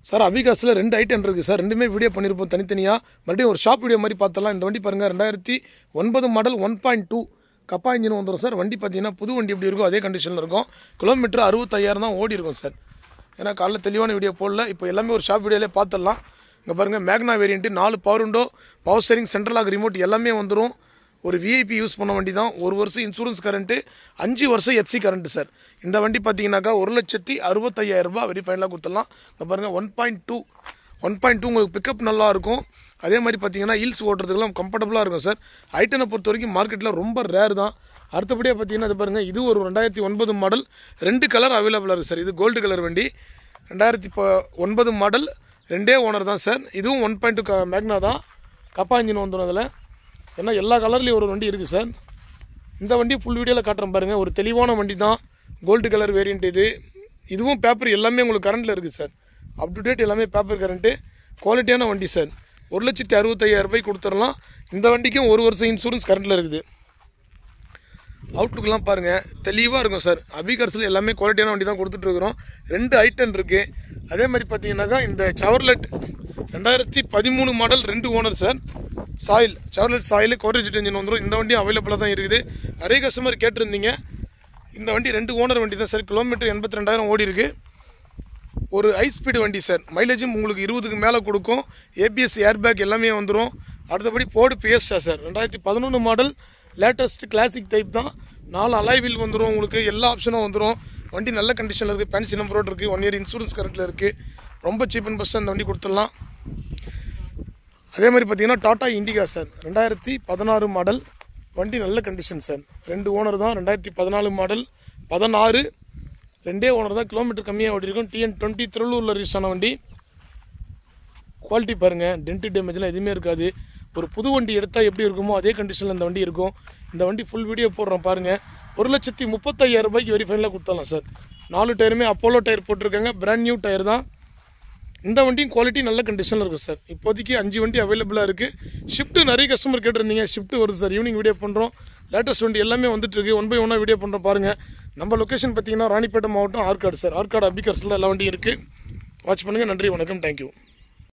sir அபிகாஸில் ரெண்டு item இருக்குது sir ரெண்டுமே வீடியோ பண்ணியிருப்போம் தனித்தனியாக மறுபடியும் ஒரு ஷாப் வீடியோ மாதிரி பார்த்தலாம் இந்த வண்டி பாருங்கள் ரெண்டாயிரத்தி ஒன்பது model one point two Kappa engine வந்துடும் சார் வண்டி பார்த்தீங்கன்னா புது வண்டி எப்படி இருக்கும் அதே கண்டிஷனில் இருக்கும் கிலோமீட்டர் அறுபத்தையாயிரம் தான் ஓடி இருக்கும் சார் ஏன்னா காலைல தெளிவான வீடியோ போடல இப்போ எல்லாமே ஒரு ஷாப் வீடியோலே பார்த்துடலாம் இங்கே பாருங்கள் மேக்னா வேரியண்ட்டு நாலு power window power steering central lock remote எல்லாமே வந்துடும் ஒரு விஐபி யூஸ் பண்ண வண்டி தான் ஒரு வருஷம் இன்சூரன்ஸ் கரண்ட்டு அஞ்சு வருஷம் எஃப்சி கரண்ட்டு சார் இந்த வண்டி பார்த்தீங்கன்னாக்கா ஒரு லட்சத்தி அறுபத்தையாயிரம் ரூபாய் வெரி ஃபைனலாக கொடுத்துடலாம் இங்கே பாருங்கள் one point two one point two உங்களுக்கு பிக்கப் நல்லா இருக்கும் அதே மாதிரி பார்த்தீங்கன்னா ஹில்ஸ் ஓட்டுறதுக்கெல்லாம் கம்ஃபர்டபுளாக இருக்கும் சார் ஐட்டனை பொறுத்த வரைக்கும் மார்க்கெட்டில் ரொம்ப ரேர் தான் அடுத்தபடியாக பார்த்தீங்கன்னா இது பாருங்கள் இது ஒரு ரெண்டாயிரத்தி ஒன்பது மாடல் ரெண்டு கலர் அவைலபிளாக இருக்குது சார் இது கோல்டு கலர் வண்டி ரெண்டாயிரத்தி இப்போ ஒன்பது மாடல் ரெண்டே ஓனர் தான் சார் இதுவும் ஒன் பாயிண்ட் டூ மேக்னா தான் கப்பா இன்ஜின் வந்துடும் அதில் ஏன்னா எல்லா கலர்லேயும் ஒரு வண்டி இருக்குது சார் இந்த வண்டி ஃபுல் வீடியோவில் காட்டுறேன் பாருங்கள் ஒரு தெளிவான வண்டி தான் கோல்டு கலர் வேரியண்ட் இது இதுவும் பேப்பர் எல்லாமே உங்களுக்கு கரண்ட்டில் இருக்குது சார் அப் டு டேட் எல்லாமே பேப்பர் கரண்ட்டு குவாலிட்டியான வண்டி சார் ஒரு லட்சத்தி அறுபத்தையாயிரம் ரூபாய் கொடுத்துடலாம் இந்த வண்டிக்கும் ஒரு வருஷம் இன்சூரன்ஸ் கரண்ட்டில் இருக்குது அவுட்லுக்லாம் பாருங்கள் தெளிவாக இருக்கும் சார் அபிகர்ஸில் எல்லாமே குவாலிட்டியான வண்டி தான் கொடுத்துட்ருக்குறோம் ரெண்டு ஐட்டன் இருக்குது அதே மாதிரி பார்த்தீங்கன்னாக்கா இந்த சவர்லெட் ரெண்டாயிரத்தி பதிமூணு மாடல் ரெண்டு owner sir Sail Chevrolet Sail கோரேஜ் இன்ஜின் வந்துடும் இந்த வண்டி அவைலபிளாக தான் இருக்குது நிறைய கஸ்டமர் கேட்டிருந்தீங்க இந்த வண்டி ரெண்டு ஓனர் வண்டி தான் சார் கிலோமீட்டர் எண்பத்தி ரெண்டாயிரம் ஓடி இருக்கு ஒரு ஹை ஸ்பீடு வண்டி சார் மைலேஜும் உங்களுக்கு இருபதுக்கு மேலே கொடுக்கும் ஏபிஎஸ் ஏர்பேக் எல்லாமே வந்துடும் அடுத்தபடி போர்டு பிஎஸ்டா சார் ரெண்டாயிரத்தி பதினொன்று மாடல் லேட்டஸ்ட் கிளாசிக் டைப் தான் நாலு அலைவில் வந்துடும் உங்களுக்கு எல்லா ஆப்ஷனும் வந்துடும் வண்டி நல்ல கண்டிஷனில் இருக்குது பேன்சி நம்பரோடு இருக்குது ஒன் இயர் இன்சூரன்ஸ் கரண்ட்டில் இருக்குது ரொம்ப சீப் அண்ட் பெஸ்ட்டாக அந்த வண்டி கொடுத்துடலாம் அதே மாதிரி பார்த்தீங்கன்னா டாடா இண்டிகா சார் ரெண்டாயிரத்தி பதினாறு மாடல் வண்டி நல்ல கண்டிஷன் சார் ரெண்டு ஓனர் தான் ரெண்டாயிரத்தி பதினாலு மாடல் பதினாறு ரெண்டே ஓனர் தான் கிலோமீட்டர் கம்மியாக ஓடிருக்கும் டிஎன் டுவெண்ட்டி திருவள்ளூரில் ரீச் ஆன வண்டி குவாலிட்டி பாருங்கள் டென்ட் டேமேஜ்லாம் எதுவுமே இருக்காது ஒரு புது வண்டி எடுத்தால் எப்படி இருக்குமோ அதே கண்டிஷனில் இந்த வண்டி இருக்கும் இந்த வண்டி ஃபுல் வீடியோ போடுறோம் பாருங்கள் ஒரு லட்சத்தி முப்பத்தையாயிரம் ரூபாய்க்கு வெரி ஃபைனலாக கொடுத்தலாம் சார் நாலு டயருமே அப்போலோ டயர் போட்டிருக்காங்க பிராண்ட் நியூ டயர் தான் இந்த வண்டியும் குவாலிட்டி நல்ல கண்டிஷனில் இருக்கும் சார் இப்போதைக்கு அஞ்சு வண்டி அவைலபிளாக இருக்குது ஷிஃப்ட்டு நிறைய கஸ்டமர் கேட்டிருந்தீங்க ஷிஃப்ட் வருது சார் ஈவினிங் வீடியோ பண்ணுறோம் லேட்டஸ்ட் வண்டி எல்லாமே வந்துட்டு இருக்கு ஒன் பை ஒன்னாக வீடியோ பண்ணுறோம் பாருங்கள் நம்ம லொக்கேஷன் பார்த்தீங்கன்னா ராணிப்பேட்டை மாவட்டம் ஆற்காடு சார் ஆற்காடு அபிகர்ஸில் எல்லா வண்டியும் இருக்குது வாட்ச் பண்ணுங்கள் நன்றி வணக்கம் தேங்க்யூ